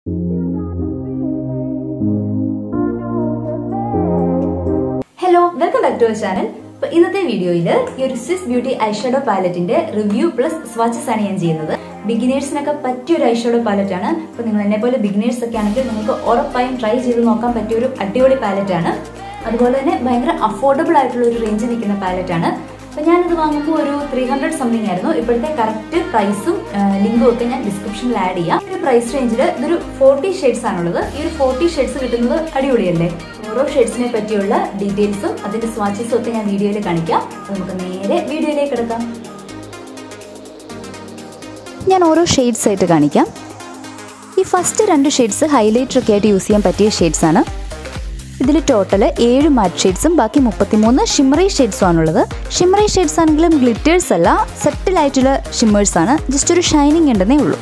hello welcome back to our channel അപ്പൊ ഇന്നത്തെ വീഡിയോയിൽ ഈ ഒരു സ്വിസ് ബ്യൂട്ടി ഐഷാഡോ പാലറ്റിന്റെ റിവ്യൂ പ്ലസ് സ്വാച്ചസ് ആണ് ഞാൻ ചെയ്യുന്നത് ബിഗിനേഴ്സിനൊക്കെ പറ്റിയ ഒരു ഐഷാഡോ പാലറ്റ് ആണ് അപ്പൊ നിങ്ങൾ എന്നെ പോലെ ബിഗിനേഴ്സ് ഒക്കെ ആണെങ്കിൽ നിങ്ങൾക്ക് ഉറപ്പായും ട്രൈ ചെയ്ത് നോക്കാൻ പറ്റിയ ഒരു അടിപൊളി പാലറ്റ് ആണ് അതുപോലെ തന്നെ ഭയങ്കര അഫോർഡബിൾ ആയിട്ടുള്ള ഒരു റേഞ്ചിൽ നിൽക്കുന്ന പാലറ്റ് ആണ് അപ്പൊ ഞാനിത് വാങ്ങുമ്പോൾ ഒരു ത്രീ ഹൺഡ്രഡ് സംതിങ് ആയിരുന്നു ഇപ്പോഴത്തെ കറക്റ്റ് പ്രൈസും ലിങ്കും ഒക്കെ ഞാൻ ഡിസ്ക്രിപ്ഷനിൽ ആഡ് ചെയ്യാം ഈ ഒരു പ്രൈസ് റേഞ്ചിൽ ഇതൊരു ഫോർട്ടി ഷെയ്ഡ്സ് ആണുള്ളത് ഈ ഒരു ഫോർട്ടി ഷെയ്ഡ്സ് കിട്ടുന്നത് അടിപൊളിയല്ലേ ഓരോ ഷെയ്ഡ്സിനെ പറ്റിയുള്ള ഡീറ്റെയിൽസും അതിന്റെ സ്വാച്ചസും ഒക്കെ ഞാൻ വീഡിയോയിൽ കാണിക്കാം അപ്പൊ നമുക്ക് നേരെ വീഡിയോയിലേക്ക് എടുക്കാം ഞാൻ ഓരോ ഷെയ്ഡ്സ് ആയിട്ട് കാണിക്കാം ഈ ഫസ്റ്റ് രണ്ട് ഷെയ്ഡ്സ് ഹൈലൈറ്റർ ഒക്കെ ആയിട്ട് യൂസ് ചെയ്യാൻ പറ്റിയ ഷെയ്ഡ്സ് ആണ് ഇതിൽ ടോട്ടൽ ഏഴ് മാറ്റ് ഷെയ്ഡ്സും ബാക്കി മുപ്പത്തിമൂന്ന് ഷിമ്മറി ഷെയ്ഡ്സും ആണുള്ളത് ഷിമ്മറി ഷെയ്ഡ്സ് ആണെങ്കിലും ഗ്ലിറ്റേഴ്സ് അല്ല സെറ്റിലായിട്ടുള്ള ഷിമ്മേഴ്സ് ആണ് ജസ്റ്റ് ഒരു ഷൈനിങ് ഉണ്ടെന്നേ ഉള്ളൂ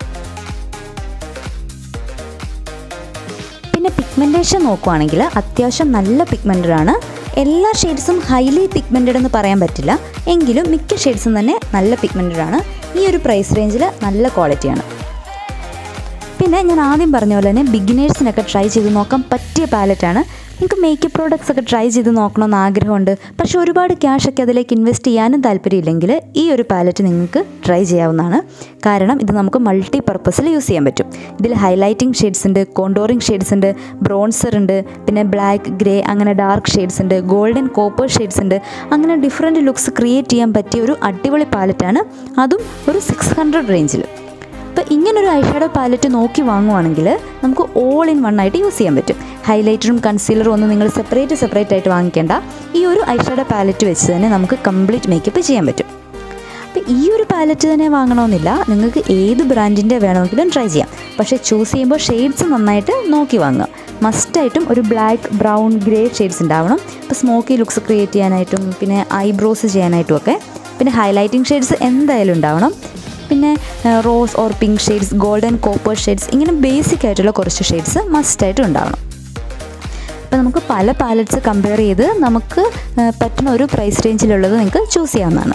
പിന്നെ പിഗ്മെൻറ്റേഷൻ നോക്കുവാണെങ്കിൽ അത്യാവശ്യം നല്ല പിഗ്മെൻറ്റഡ് ആണ് എല്ലാ ഷെയ്ഡ്സും ഹൈലി പിഗ്മെൻറ്റഡ് എന്ന് പറയാൻ പറ്റില്ല എങ്കിലും മിക്ക ഷെയ്ഡ്സും തന്നെ നല്ല പിഗ്മെൻറ്റഡ് ആണ് ഈ ഒരു പ്രൈസ് റേഞ്ചിൽ നല്ല ക്വാളിറ്റിയാണ് പിന്നെ ഞാൻ ആദ്യം പറഞ്ഞ പോലെ തന്നെ ബിഗിനേഴ്സിനൊക്കെ ട്രൈ ചെയ്ത് നോക്കാൻ പറ്റിയ പാലറ്റാണ് നിങ്ങൾക്ക് മേക്കപ്പ് പ്രോഡക്റ്റ്സ് ഒക്കെ ട്രൈ ചെയ്ത് നോക്കണമെന്ന് ആഗ്രഹമുണ്ട് പക്ഷേ ഒരുപാട് ക്യാഷ് ഒക്കെ അതിലേക്ക് ഇൻവെസ്റ്റ് ചെയ്യാനും താല്പര്യമില്ലെങ്കിൽ ഈ ഒരു പാലറ്റ് നിങ്ങൾക്ക് ട്രൈ ചെയ്യാവുന്നതാണ് കാരണം ഇത് നമുക്ക് മൾട്ടി പർപ്പസിൽ യൂസ് ചെയ്യാൻ പറ്റും ഇതിൽ ഹൈലൈറ്റിംഗ് ഷെയ്ഡ്സ് ഉണ്ട് കോണ്ടോറിങ് ഷെയ്ഡ്സ് ഉണ്ട് ബ്രോൺസർ ഉണ്ട് പിന്നെ ബ്ലാക്ക് ഗ്രേ അങ്ങനെ ഡാർക്ക് ഷെയ്ഡ്സ് ഉണ്ട് ഗോൾഡൻ കോപ്പർ ഷെയ്ഡ്സ് ഉണ്ട് അങ്ങനെ ഡിഫറെൻറ്റ് ലുക്സ് ക്രിയേറ്റ് ചെയ്യാൻ പറ്റിയ ഒരു അടിപൊളി പാലറ്റാണ് അതും ഒരു സിക്സ് ഹൺഡ്രഡ് റേഞ്ചിൽ അപ്പോൾ ഇങ്ങനൊരു ഐഷാഡോ പാലറ്റ് നോക്കി വാങ്ങുവാണെങ്കിൽ നമുക്ക് ഓൾ ഇൻ വൺ ആയിട്ട് യൂസ് ചെയ്യാൻ പറ്റും ഹൈലൈറ്ററും കൺസീലറും ഒന്നും നിങ്ങൾ സെപ്പറേറ്റ് സെപ്പറേറ്റ് ആയിട്ട് വാങ്ങിക്കേണ്ട ഈ ഒരു ഐഷാഡോ പാലറ്റ് വെച്ച് തന്നെ നമുക്ക് കംപ്ലീറ്റ് മേക്കപ്പ് ചെയ്യാൻ പറ്റും അപ്പോൾ ഈ ഒരു പാലറ്റ് തന്നെ വാങ്ങണമെന്നില്ല നിങ്ങൾക്ക് ഏത് ബ്രാൻഡിൻ്റെ വേണമെങ്കിലും ട്രൈ ചെയ്യാം പക്ഷേ ചൂസ് ചെയ്യുമ്പോൾ ഷെയ്ഡ്സ് നന്നായിട്ട് നോക്കി വാങ്ങുക മസ്റ്റായിട്ടും ഒരു ബ്ലാക്ക് ബ്രൗൺ ഗ്രേ ഷെയ്ഡ്സ് ഉണ്ടാവണം ഇപ്പോൾ സ്മോക്കി ലുക്സ് ക്രിയേറ്റ് ചെയ്യാനായിട്ടും പിന്നെ ഐബ്രോസ് ചെയ്യാനായിട്ടും ഒക്കെ പിന്നെ ഹൈലൈറ്റിംഗ് ഷെയ്ഡ്സ് എന്തായാലും ഉണ്ടാവണം പിന്നെ rose or pink shades golden copper shades ഇങ്ങനെ ബേസിക് ആയിട്ടുള്ള കുറച്ച് ഷെയ്ഡ്സ് മസ്റ്റായിട്ട് ഉണ്ടാവണം അപ്പോൾ നമുക്ക് പല പാലറ്റ്സ് കമ്പയർ ചെയ്ത് നമുക്ക് പറ്റുന്ന ഒരു പ്രൈസ് റേഞ്ചിലുള്ളത് നിങ്ങൾക്ക് ചൂസ് ചെയ്യാവുന്നതാണ്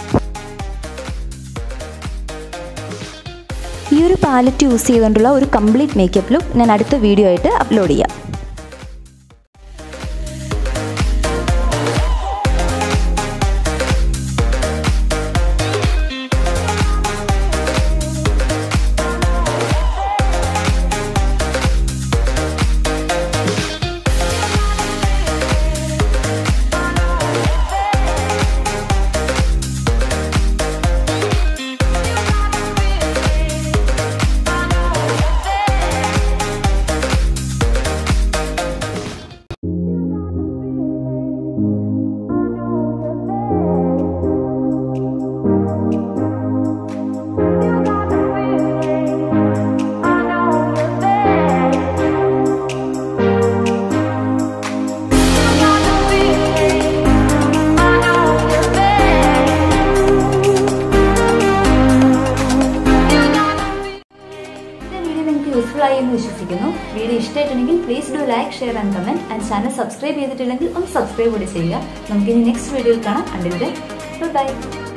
ഈ ഒരു പാലറ്റ് യൂസ് ചെയ്തുകൊണ്ടുള്ള ഒരു കംപ്ലീറ്റ് മേക്കപ്പ് ലുക്ക് ഞാൻ അടുത്ത വീഡിയോ ആയിട്ട് അപ്ലോഡ് ചെയ്യാം യൂസ്ഫുൾ ആയി എന്ന് വിശ്വസിക്കുന്നു വീഡിയോ ഇഷ്ടമായിട്ടുണ്ടെങ്കിൽ please do like share and comment and channel subscribe ചെയ്തിട്ടില്ലെങ്കിൽ ഒന്ന് സബ്സ്ക്രൈബ് കൂടി ചെയ്യുക നമുക്കിനി നെക്സ്റ്റ് വീഡിയോയിൽ കാണാം അണ്ടിൽ ബൈ